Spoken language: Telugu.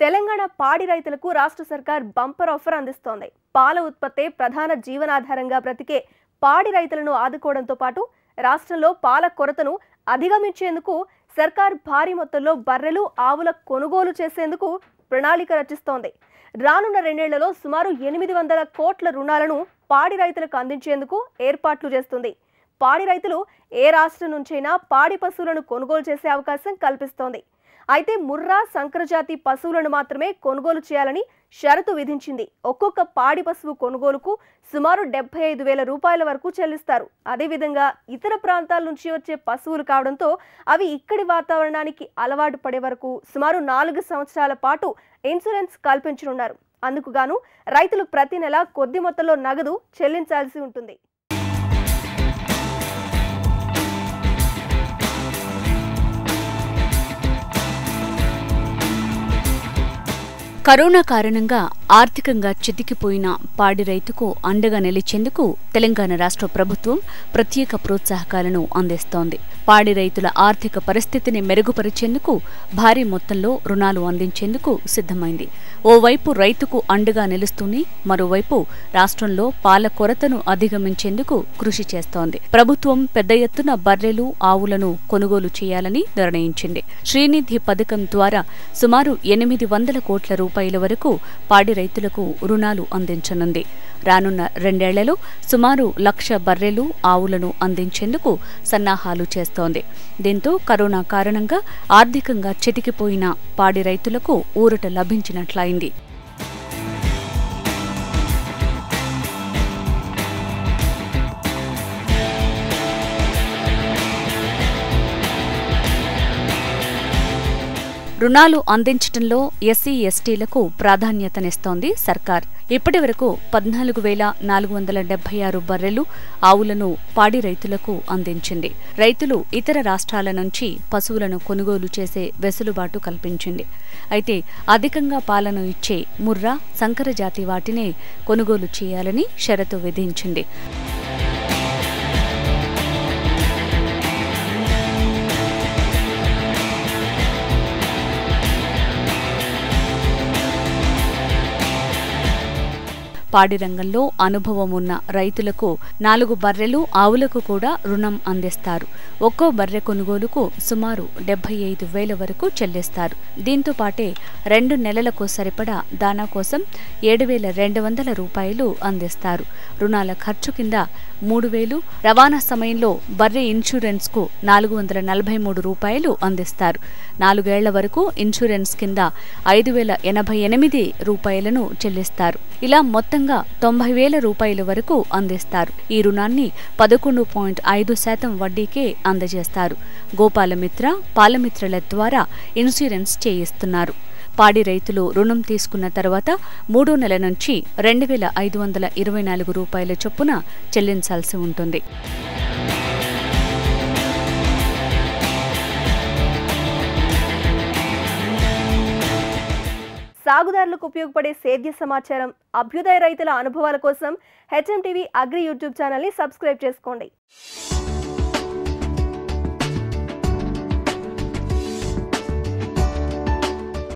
తెలంగాణ పాడి రైతులకు రాష్ట్ర సర్కార్ బంపర్ ఆఫర్ అందిస్తోంది పాల ఉత్పత్తే ప్రధాన జీవనాధారంగా బ్రతికే పాడి రైతులను ఆదుకోవడంతో పాటు రాష్ట్రంలో పాల కొరతను అధిగమించేందుకు సర్కార్ భారీ మొత్తంలో బర్రెలు ఆవుల కొనుగోలు చేసేందుకు ప్రణాళిక రచిస్తోంది రానున్న రెండేళ్లలో సుమారు ఎనిమిది వందల కోట్ల రుణాలను పాడి రైతులకు అందించేందుకు ఏర్పాట్లు చేస్తుంది పాడి రైతులు ఏ రాష్ట్రం నుంచైనా పాడి పశువులను కొనుగోలు చేసే అవకాశం కల్పిస్తోంది అయితే ముర్రా సంకరజాతి పశువులను మాత్రమే కొనుగోలు చేయాలని షరతు విధించింది ఒక్కొక్క పాడి పశువు కొనుగోలుకు సుమారు డెబ్బై ఐదు వేల రూపాయల వరకు చెల్లిస్తారు అదేవిధంగా ఇతర ప్రాంతాల నుంచి వచ్చే పశువులు కావడంతో అవి ఇక్కడి వాతావరణానికి అలవాటు పడే వరకు సుమారు నాలుగు సంవత్సరాల పాటు ఇన్సూరెన్స్ కల్పించనున్నారు అందుకు గాను రైతులు ప్రతి నెల కొద్ది మొత్తంలో నగదు చెల్లించాల్సి ఉంటుంది కరోనా కారణంగా ఆర్థికంగా చితికిపోయిన పాడి రైతుకు అండగా నిలిచేందుకు తెలంగాణ రాష్ట్ర ప్రభుత్వం ప్రత్యేక ప్రోత్సాహకాలను అందిస్తోంది పాడి రైతుల ఆర్థిక పరిస్థితిని మెరుగుపరిచేందుకు భారీ మొత్తంలో రుణాలు అందించేందుకు సిద్ధమైంది ఓవైపు రైతుకు అండగా నిలుస్తూనే మరోవైపు రాష్ట్రంలో పాల కొరతను అధిగమించేందుకు కృషి చేస్తోంది ప్రభుత్వం పెద్ద ఎత్తున బర్రెలు ఆవులను కొనుగోలు చేయాలని నిర్ణయించింది శ్రీనిధి పథకం ద్వారా సుమారు ఎనిమిది వందల కోట్ల రూపాయల వరకు పాడి రైతులకు రుణాలు అందించనుంది రానున్న రెండేళ్లలో సుమారు లక్ష బర్రెలు ఆవులను అందించేందుకు సన్నాహాలు చేస్తోంది దీంతో కరోనా కారణంగా ఆర్థికంగా చితికిపోయిన పాడి రైతులకు ఊరట లభించినట్లయింది రుణాలు అందించడంలో ఎస్సీ ఎస్టీలకు ప్రాధాన్యతనిస్తోంది సర్కార్ ఇప్పటి వరకు పద్నాలుగు వేల నాలుగు వందల డెబ్బై ఆరు బర్రెలు ఆవులను పాడి రైతులకు అందించింది రైతులు ఇతర రాష్ట్రాల నుంచి పశువులను కొనుగోలు చేసే వెసులుబాటు కల్పించింది అయితే అధికంగా పాలను ఇచ్చే ముర్రా సంకరజాతి వాటినే కొనుగోలు చేయాలని షరతు విధించింది పాడి రంగంలో అనుభవం ఉన్న రైతులకు నాలుగు బర్రెలు ఆవులకు కూడా రుణం అందిస్తారు ఒక్కో బర్రె కొనుగోలుకు సుమారు డెబ్బై ఐదు వేల వరకు చెల్లిస్తారు దీంతో పాటే రెండు నెలలకు సరిపడా దానా కోసం ఏడు వేల రెండు వందల రూపాయలు అందిస్తారు రుణాల ఖర్చు కింద మూడు వేలు రవాణా సమయంలో బర్రె ఇన్సూరెన్స్కు నాలుగు వందల నలభై మూడు రూపాయలు అందిస్తారు నాలుగేళ్ల వరకు ఇన్సూరెన్స్ కింద ఐదు వేల ఎనభై ఎనిమిది రూపాయలను చెల్లిస్తారు ఇలా మొత్తంగా తొంభై వేల రూపాయల వరకు అందిస్తారు ఈ రుణాన్ని పదకొండు పాయింట్ ఐదు శాతం వడ్డీకే అందజేస్తారు గోపాలమిత్ర పాలమిత్రల ద్వారా ఇన్సూరెన్స్ చేయిస్తున్నారు పాడి రైతులు రుణం తీసుకున్న తర్వాత మూడో నెల నుంచి రెండు వేల ఐదు వందల ఇరవై నాలుగు రూపాయల చొప్పున చెల్లించాల్సి ఉంటుంది సాగుదారులకు ఉపయోగపడే సేద్య సమాచారం అభ్యుదయ రైతుల అనుభవాల కోసం హెచ్ఎం టీవీ అగ్రి యూట్యూబ్ ఛానల్ని సబ్స్క్రైబ్ చేసుకోండి